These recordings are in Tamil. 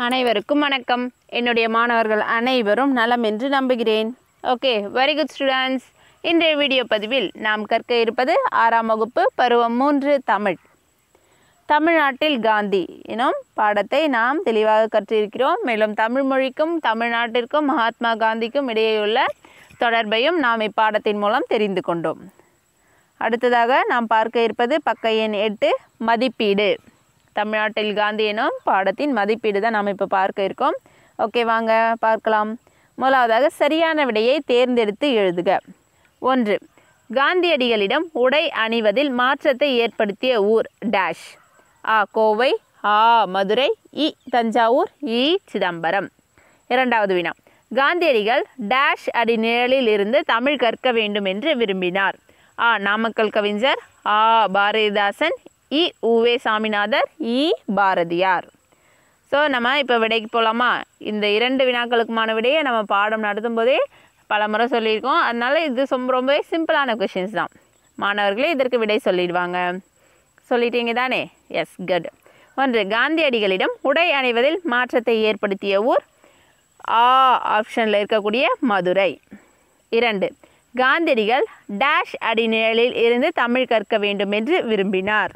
அனைவருக்கும் வணக்கம் என்னுடைய மாணவர்கள் அனைவரும் நலம் என்று நம்புகிறேன் ஓகே வெரி குட் ஸ்டூடெண்ட்ஸ் இன்றைய வீடியோ பதிவில் நாம் கற்க இருப்பது ஆறாம் வகுப்பு பருவம் மூன்று தமிழ் தமிழ்நாட்டில் காந்தி எனும் பாடத்தை நாம் தெளிவாக கற்றிருக்கிறோம் மேலும் தமிழ் மொழிக்கும் தமிழ்நாட்டிற்கும் மகாத்மா காந்திக்கும் இடையேயுள்ள தொடர்பையும் நாம் இப்பாடத்தின் மூலம் தெரிந்து கொண்டோம் அடுத்ததாக நாம் பார்க்க இருப்பது பக்க எண் எட்டு மதிப்பீடு தமிழ்நாட்டில் காந்தி எனும் பாடத்தின் மதிப்பீடு தான் நாம் இப்போ பார்க்க இருக்கோம் ஓகே வாங்க பார்க்கலாம் முதலாவதாக சரியான விடையை தேர்ந்தெடுத்து எழுதுக ஒன்று காந்தியடிகளிடம் உடை அணிவதில் மாற்றத்தை ஏற்படுத்திய ஊர் டேஷ் ஆ கோவை ஆ மதுரை இ தஞ்சாவூர் இ சிதம்பரம் இரண்டாவது வினா காந்தியடிகள் டேஷ் அடி நிழலில் இருந்து தமிழ் கற்க வேண்டும் என்று விரும்பினார் ஆ நாமக்கல் கவிஞர் ஆ பாரதிதாசன் இ உவே சாமிநாதர் இ பாரதியார் ஸோ நம்ம இப்போ விடைக்கு போகலாமா இந்த இரண்டு வினாக்களுக்குமான விடையை நம்ம பாடம் நடத்தும் போதே பல முறை சொல்லியிருக்கோம் அதனால இது ரொம்ப ரொம்பவே சிம்பிளான கொஷின்ஸ் தான் மாணவர்களே இதற்கு விடை சொல்லிடுவாங்க சொல்லிட்டீங்க தானே எஸ் குட் ஒன்று காந்தியடிகளிடம் உடை அணிவதில் மாற்றத்தை ஏற்படுத்திய ஊர் ஆ ஆப்ஷனில் இருக்கக்கூடிய மதுரை இரண்டு காந்தியடிகள் டேஷ் அடிநிழலில் இருந்து தமிழ் கற்க வேண்டும் என்று விரும்பினார்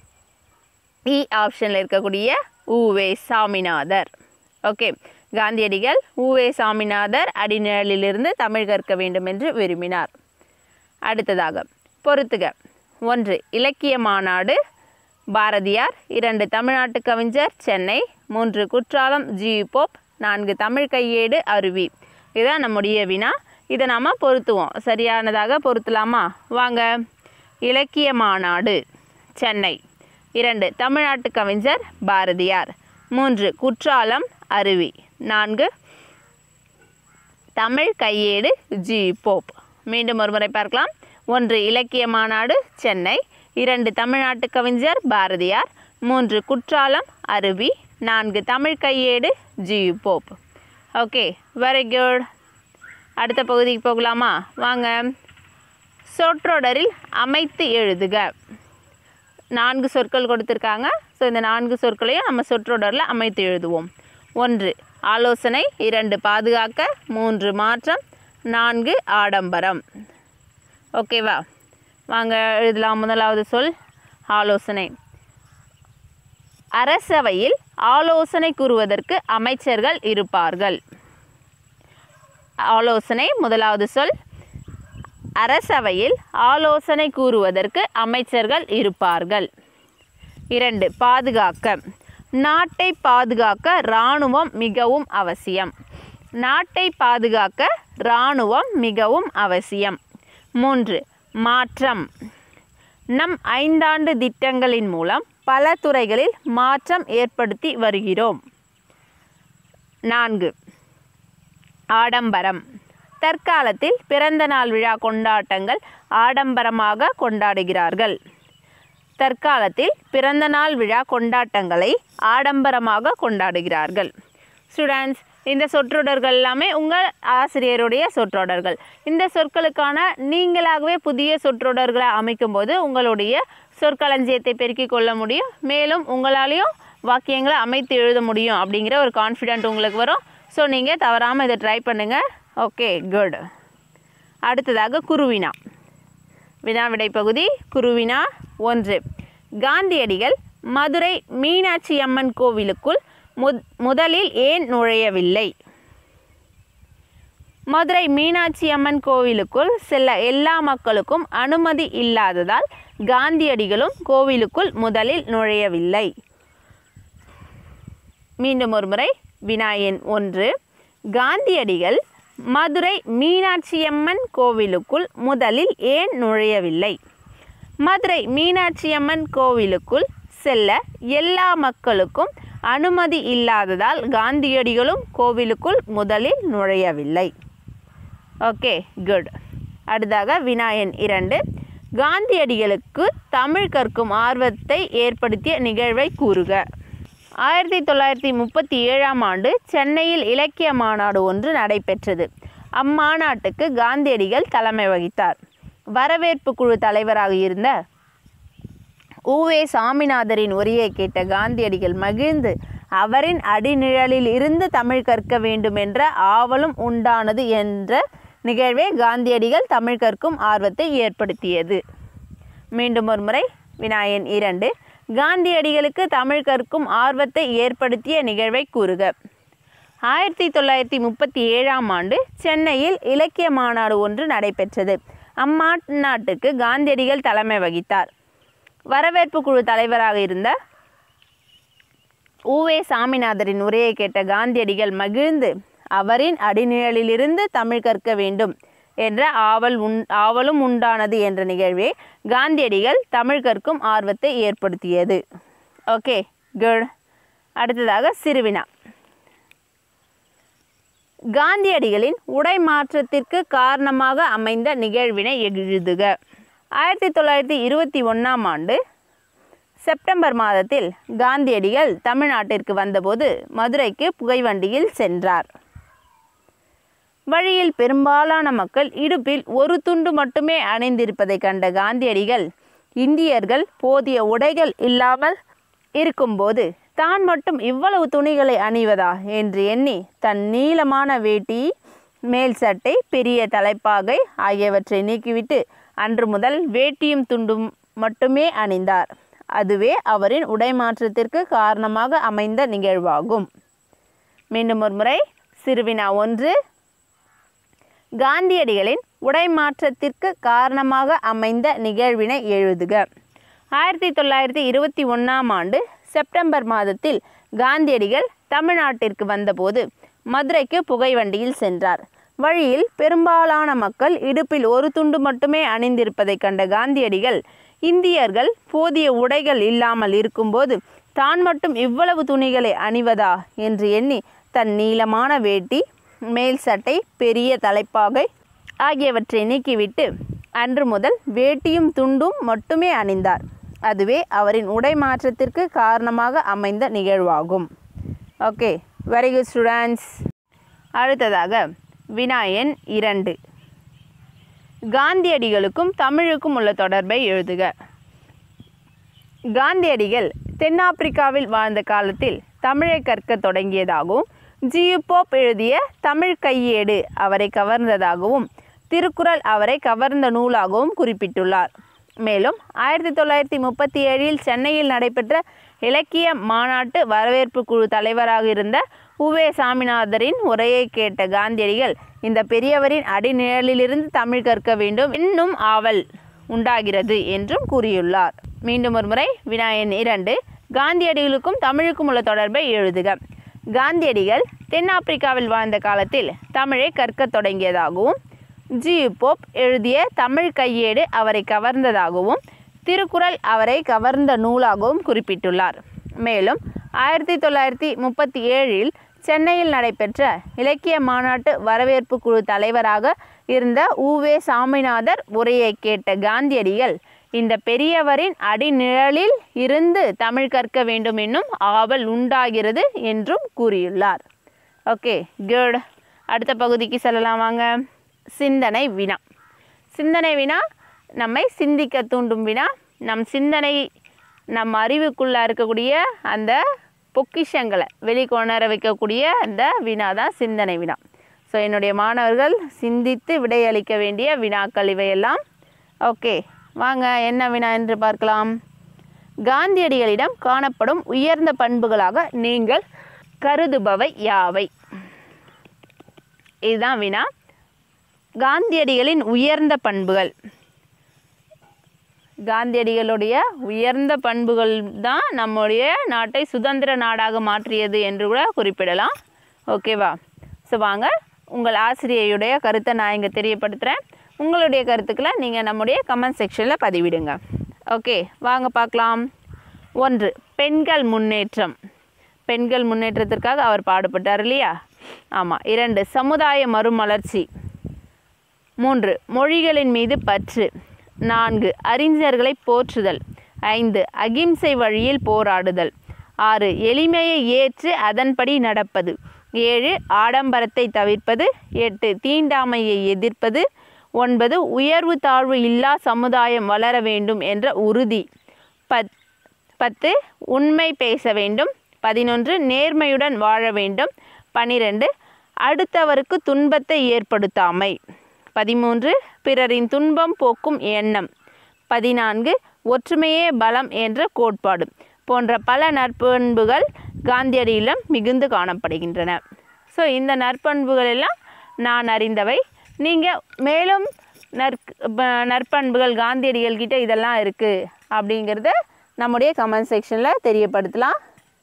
இ ஆப்ஷனில் இருக்கக்கூடிய உவே சாமிநாதர் ஓகே காந்தியடிகள் உவே சாமிநாதர் அடிநிழலிலிருந்து தமிழ் கற்க வேண்டும் என்று விரும்பினார் அடுத்ததாக பொறுத்துக ஒன்று இலக்கிய மாநாடு பாரதியார் இரண்டு தமிழ்நாட்டு கவிஞர் சென்னை மூன்று குற்றாலம் ஜி போப் நான்கு தமிழ் கையேடு அருவி இதுதான் நம்முடைய வினா இதை நாம் பொருத்துவோம் சரியானதாக பொருத்தலாமா வாங்க இலக்கிய மாநாடு சென்னை இரண்டு தமிழ்நாட்டு கவிஞர் பாரதியார் மூன்று குற்றாலம் அருவி நான்கு தமிழ் கையேடு ஜி போப் மீண்டும் ஒரு முறை பார்க்கலாம் ஒன்று இலக்கிய மாநாடு சென்னை இரண்டு தமிழ்நாட்டு கவிஞர் பாரதியார் மூன்று குற்றாலம் அருவி நான்கு தமிழ் கையேடு G Pope okay very good அடுத்த பகுதிக்கு போகலாமா வாங்க சொற்றொடரில் அமைத்து எழுதுக நான்கு சொற்கள் கொடுத்துருக்காங்க ஸோ இந்த நான்கு சொற்களையும் நம்ம சொற்றொடரில் அமைத்து எழுதுவோம் ஒன்று ஆலோசனை இரண்டு பாதுகாக்க மூன்று மாற்றம் நான்கு ஆடம்பரம் ஓகேவா வாங்க எழுதலாம் முதலாவது சொல் ஆலோசனை அரசவையில் ஆலோசனை கூறுவதற்கு அமைச்சர்கள் இருப்பார்கள் ஆலோசனை முதலாவது சொல் அரசவையில் ஆலோசனை கூறுவதற்கு அமைச்சர்கள் இருப்பார்கள் இரண்டு பாதுகாக்க நாட்டை பாதுகாக்க இராணுவம் மிகவும் அவசியம் நாட்டை பாதுகாக்க இராணுவம் மிகவும் அவசியம் மூன்று மாற்றம் நம் ஐந்தாண்டு திட்டங்களின் மூலம் பல துறைகளில் மாற்றம் ஏற்படுத்தி வருகிறோம் நான்கு ஆடம்பரம் தற்காலத்தில் பிறந்த நாள் விழா கொண்டாட்டங்கள் ஆடம்பரமாக கொண்டாடுகிறார்கள் தற்காலத்தில் பிறந்த நாள் விழா கொண்டாட்டங்களை ஆடம்பரமாக கொண்டாடுகிறார்கள் ஸ்டூடெண்ட்ஸ் இந்த சொற்றொடர்கள் எல்லாமே உங்கள் ஆசிரியருடைய சொற்றொடர்கள் இந்த சொற்களுக்கான நீங்களாகவே புதிய சொற்றொடர்களை அமைக்கும்போது உங்களுடைய சொற்களஞ்சியத்தை பெருக்கிக் கொள்ள முடியும் மேலும் உங்களாலேயும் வாக்கியங்களை அமைத்து எழுத முடியும் அப்படிங்கிற ஒரு கான்ஃபிடென்ட் உங்களுக்கு வரும் ஸோ நீங்கள் தவறாமல் இதை ட்ரை பண்ணுங்கள் ஓகே குட் அடுத்ததாக குருவினா வினா விடை பகுதி குருவினா ஒன்று காந்தியடிகள் மதுரை மீனாட்சி அம்மன் கோவிலுக்குள் முத் முதலில் ஏன் நுழையவில்லை மதுரை மீனாட்சி அம்மன் கோவிலுக்குள் செல்ல எல்லா மக்களுக்கும் அனுமதி இல்லாததால் காந்தியடிகளும் கோவிலுக்குள் முதலில் நுழையவில்லை மீண்டும் ஒரு முறை வினாயன் ஒன்று காந்தியடிகள் மதுரை மீனாட்சியம்மன் கோவிலுக்குள் முதலில் ஏன் நுழையவில்லை மதுரை மீனாட்சியம்மன் கோவிலுக்குள் செல்ல எல்லா மக்களுக்கும் அனுமதி இல்லாததால் காந்தியடிகளும் கோவிலுக்குள் முதலில் நுழையவில்லை ஓகே குட் அடுத்தாக வினாயன் இரண்டு காந்தியடிகளுக்கு தமிழ் கற்கும் ஆர்வத்தை ஏற்படுத்திய நிகழ்வை கூறுக ஆயிரத்தி தொள்ளாயிரத்தி முப்பத்தி ஏழாம் ஆண்டு சென்னையில் இலக்கிய மாநாடு ஒன்று நடைபெற்றது அம்மாநாட்டுக்கு காந்தியடிகள் தலைமை வகித்தார் வரவேற்பு குழு தலைவராக இருந்த உவே சாமிநாதரின் உரையை கேட்ட காந்தியடிகள் மகிழ்ந்து அவரின் அடிநிழலில் இருந்து தமிழ் கற்க வேண்டும் என்ற ஆவலும் உண்டானது என்ற நிகழ்வே காந்தியடிகள் தமிழ் கற்கும் ஆர்வத்தை ஏற்படுத்தியது மீண்டும் ஒரு முறை வினாயன் இரண்டு காந்தியடிகளுக்கு தமிழ் கற்கும் ஆர்வத்தை ஏற்படுத்திய நிகழ்வை கூறுக ஆயிரத்தி தொள்ளாயிரத்தி முப்பத்தி ஏழாம் ஆண்டு சென்னையில் இலக்கிய மாநாடு ஒன்று நடைபெற்றது அம்மாநாட்டுக்கு காந்தியடிகள் தலைமை வகித்தார் வரவேற்பு குழு தலைவராக இருந்த உவே சாமிநாதரின் உரையை கேட்ட காந்தியடிகள் மகிழ்ந்து அவரின் அடிநிழலிலிருந்து தமிழ் கற்க வேண்டும் என்ற ஆவல் உண் ஆவலும் உண்டானது என்ற நிகழ்வே காந்தியடிகள் தமிழ் கற்கும் ஆர்வத்தை ஏற்படுத்தியது ஓகே குட் அடுத்ததாக சிறுவினா காந்தியடிகளின் உடை மாற்றத்திற்கு காரணமாக அமைந்த நிகழ்வினை எழுதுக ஆயிரத்தி தொள்ளாயிரத்தி இருபத்தி ஒன்றாம் ஆண்டு செப்டம்பர் மாதத்தில் காந்தியடிகள் தமிழ்நாட்டிற்கு வந்தபோது மதுரைக்கு புகைவண்டியில் சென்றார் வழியில் பெரும்பாலான மக்கள் இடுப்பில் ஒரு துண்டு மட்டுமே அணிந்திருப்பதை கண்ட காந்தியடிகள் இந்தியர்கள் போதிய உடைகள் இல்லாமல் இருக்கும்போது தான் மட்டும் இவ்வளவு துணிகளை அணிவதா என்று எண்ணி தன் நீளமான வேட்டி மேல் சட்டை பெரிய தலைப்பாகை ஆகியவற்றை நீக்கிவிட்டு அன்று முதல் வேட்டியும் துண்டும் மட்டுமே அணிந்தார் அதுவே அவரின் உடை மாற்றத்திற்கு காரணமாக அமைந்த நிகழ்வாகும் மீண்டும் ஒரு முறை சிறுவினா ஒன்று காந்தியடிகளின் உடை மாற்றத்திற்கு காரணமாக அமைந்த நிகழ்வினை எழுதுக ஆயிரத்தி தொள்ளாயிரத்தி இருபத்தி ஒன்றாம் ஆண்டு செப்டம்பர் மாதத்தில் காந்தியடிகள் தமிழ்நாட்டிற்கு வந்தபோது மதுரைக்கு புகைவண்டியில் சென்றார் வழியில் பெரும்பாலான மக்கள் இடுப்பில் ஒரு துண்டு மட்டுமே அணிந்திருப்பதை கண்ட காந்தியடிகள் இந்தியர்கள் போதிய உடைகள் இல்லாமல் இருக்கும்போது தான் மட்டும் இவ்வளவு துணிகளை அணிவதா என்று எண்ணி தன் நீளமான வேட்டி மேல் சட்டை பெரிய தலைப்பாகை ஆகியவற்றை நீக்கிவிட்டு அன்று முதல் வேட்டியும் துண்டும் மட்டுமே அணிந்தார் அதுவே அவரின் உடை மாற்றத்திற்கு காரணமாக அமைந்த நிகழ்வாகும் ஓகே வெரி குட் ஸ்டூடெண்ட்ஸ் அடுத்ததாக வினாயன் இரண்டு காந்தியடிகளுக்கும் தமிழுக்கும் உள்ள தொடர்பை எழுதுக காந்தியடிகள் தென்னாப்பிரிக்காவில் வாழ்ந்த காலத்தில் தமிழை கற்க தொடங்கியதாகவும் ஜியு போப் எழுதிய தமிழ் கையேடு அவரை கவர்ந்ததாகவும் திருக்குறள் அவரை கவர்ந்த நூலாகவும் குறிப்பிட்டுள்ளார் மேலும் ஆயிரத்தி தொள்ளாயிரத்தி முப்பத்தி ஏழில் சென்னையில் நடைபெற்ற இலக்கிய மாநாட்டு வரவேற்பு குழு தலைவராக இருந்த உவே சாமிநாதரின் உரையை கேட்ட காந்தியடிகள் இந்த பெரியவரின் அடிநிழலிலிருந்து தமிழ் கற்க வேண்டும் இன்னும் ஆவல் உண்டாகிறது என்றும் கூறியுள்ளார் மீண்டும் ஒரு முறை வினாயன் இரண்டு காந்தியடிகளுக்கும் தமிழுக்கும் உள்ள தொடர்பை எழுதுக காந்தியடிகள் தென்னாப்பிரிக்காவில் வாழ்ந்த காலத்தில் தமிழை கற்கத் தொடங்கியதாகவும் ஜி போப் எழுதிய தமிழ் கையேடு அவரை கவர்ந்ததாகவும் திருக்குறள் அவரை கவர்ந்த நூலாகவும் குறிப்பிட்டுள்ளார் மேலும் ஆயிரத்தி தொள்ளாயிரத்தி முப்பத்தி ஏழில் சென்னையில் நடைபெற்ற இலக்கிய மாநாட்டு வரவேற்பு குழு தலைவராக இருந்த உவே சாமிநாதர் உரையை கேட்ட காந்தியடிகள் இந்த பெரியவரின் அடிநிழலில் இருந்து தமிழ் கற்க வேண்டும் என்னும் ஆவல் உண்டாகிறது என்றும் கூறியுள்ளார் ஓகே குட் அடுத்த பகுதிக்கு செல்லலாம் வாங்க சிந்தனை வினா சிந்தனை வினா நம்மை சிந்திக்க தூண்டும் வினா நம் சிந்தனை நம் அறிவுக்குள்ளே இருக்கக்கூடிய அந்த பொக்கிஷங்களை வெளிக்கொணர வைக்கக்கூடிய அந்த வினா தான் சிந்தனை வினா ஸோ என்னுடைய மாணவர்கள் சிந்தித்து விடையளிக்க வேண்டிய வினாக்கள் இவையெல்லாம் ஓகே வாங்க என்ன வினா என்று பார்க்கலாம் காந்தியடிகளிடம் காணப்படும் உயர்ந்த பண்புகளாக நீங்கள் கருதுபவை யாவை இதுதான் வினா காந்தியடிகளின் உயர்ந்த பண்புகள் காந்தியடிகளுடைய உயர்ந்த பண்புகள் தான் நம்முடைய நாட்டை சுதந்திர நாடாக மாற்றியது என்று கூட குறிப்பிடலாம் ஓகேவா ஸோ வாங்க உங்கள் ஆசிரியருடைய கருத்தை நான் இங்கே தெரியப்படுத்துகிறேன் உங்களுடைய கருத்துக்களை நீங்கள் நம்முடைய கமெண்ட் செக்ஷனில் பதிவிடுங்க ஓகே வாங்க பார்க்கலாம் ஒன்று பெண்கள் முன்னேற்றம் பெண்கள் முன்னேற்றத்திற்காக அவர் பாடுபட்டார் இல்லையா ஆமாம் இரண்டு சமுதாய மறுமலர்ச்சி மூன்று மொழிகளின் மீது பற்று நான்கு அறிஞர்களை போற்றுதல் ஐந்து அகிம்சை வழியில் போராடுதல் ஆறு எளிமையை ஏற்று அதன்படி நடப்பது ஏழு ஆடம்பரத்தை தவிர்ப்பது எட்டு தீண்டாமையை எதிர்ப்பது ஒன்பது உயர்வு தாழ்வு இல்லா சமுதாயம் வளர வேண்டும் என்ற உறுதி பத் பத்து உண்மை பேச வேண்டும் பதினொன்று நேர்மையுடன் வாழ வேண்டும் பனிரெண்டு அடுத்தவருக்கு துன்பத்தை ஏற்படுத்தாமை பதிமூன்று பிறரின் துன்பம் போக்கும் எண்ணம் பதினான்கு ஒற்றுமையே பலம் என்ற கோட்பாடு போன்ற பல நற்பண்புகள் காந்தியடியிலும் மிகுந்து காணப்படுகின்றன ஸோ இந்த நற்பண்புகள் எல்லாம் நான் அறிந்தவை நீங்கள் மேலும் நற் ப- நற்பண்புகள் காந்தியடிகள் கிட்ட இதெல்லாம் இருக்குது அப்படிங்கிறத நம்முடைய கமெண்ட் செக்ஷனில் தெரியப்படுத்தலாம்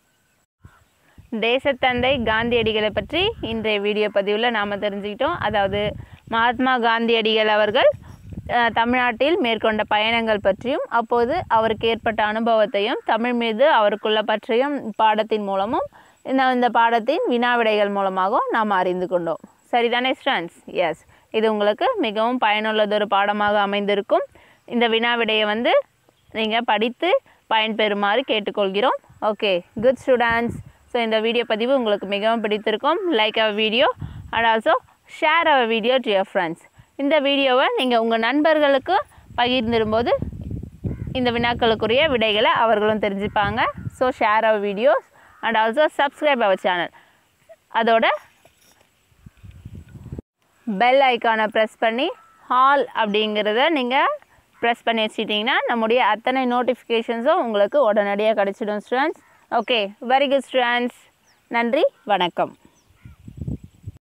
தேசத்தந்தை காந்தியடிகளை பற்றி இன்றைய வீடியோ பதிவில் நாம் தெரிஞ்சுக்கிட்டோம் அதாவது மகாத்மா காந்தியடிகள் அவர்கள் அஹ், தமிழ்நாட்டில் மேற்கொண்ட பயணங்கள் பற்றியும் அப்போது அவருக்கு ஏற்பட்ட அனுபவத்தையும் தமிழ் மீது அவருக்குள்ள பற்றியும் பாடத்தின் மூலமும் இந்த இந்த பாடத்தின் வினாவிடைகள் மூலமாகவும் நாம் அறிந்து கொண்டோம் சரிதானே ஸ்டூடெண்ட்ஸ் எஸ் இது உங்களுக்கு மிகவும் பயனுள்ளதொரு பாடமாக அமைந்திருக்கும் இந்த வினாவிடையை வந்து நீங்கள் படித்து பயன்பெறுமாறு கேட்டுக்கொள்கிறோம் ஓகே குட் ஸ்டூடெண்ட்ஸ் ஸோ இந்த வீடியோ பதிவு உங்களுக்கு மிகவும் பிடித்திருக்கும் like your video and also share your video to your friends இந்த வீடியோவை நீங்கள் உங்கள் நண்பர்களுக்கு பகிர்ந்திடும்போது இந்த வினாக்களுக்குரிய விடைகளை அவர்களும் தெரிஞ்சுப்பாங்க so share your videos and also subscribe your channel அதோட பெல் ஐக்கானை ப்ரெஸ் பண்ணி ஹால் அப்படிங்கிறத நீங்கள் ப்ரெஸ் பண்ணி வச்சிட்டிங்கன்னா நம்முடைய அத்தனை நோட்டிஃபிகேஷன்ஸும் உங்களுக்கு உடனடியாக கிடச்சிடும் students okay very good students நன்றி வணக்கம்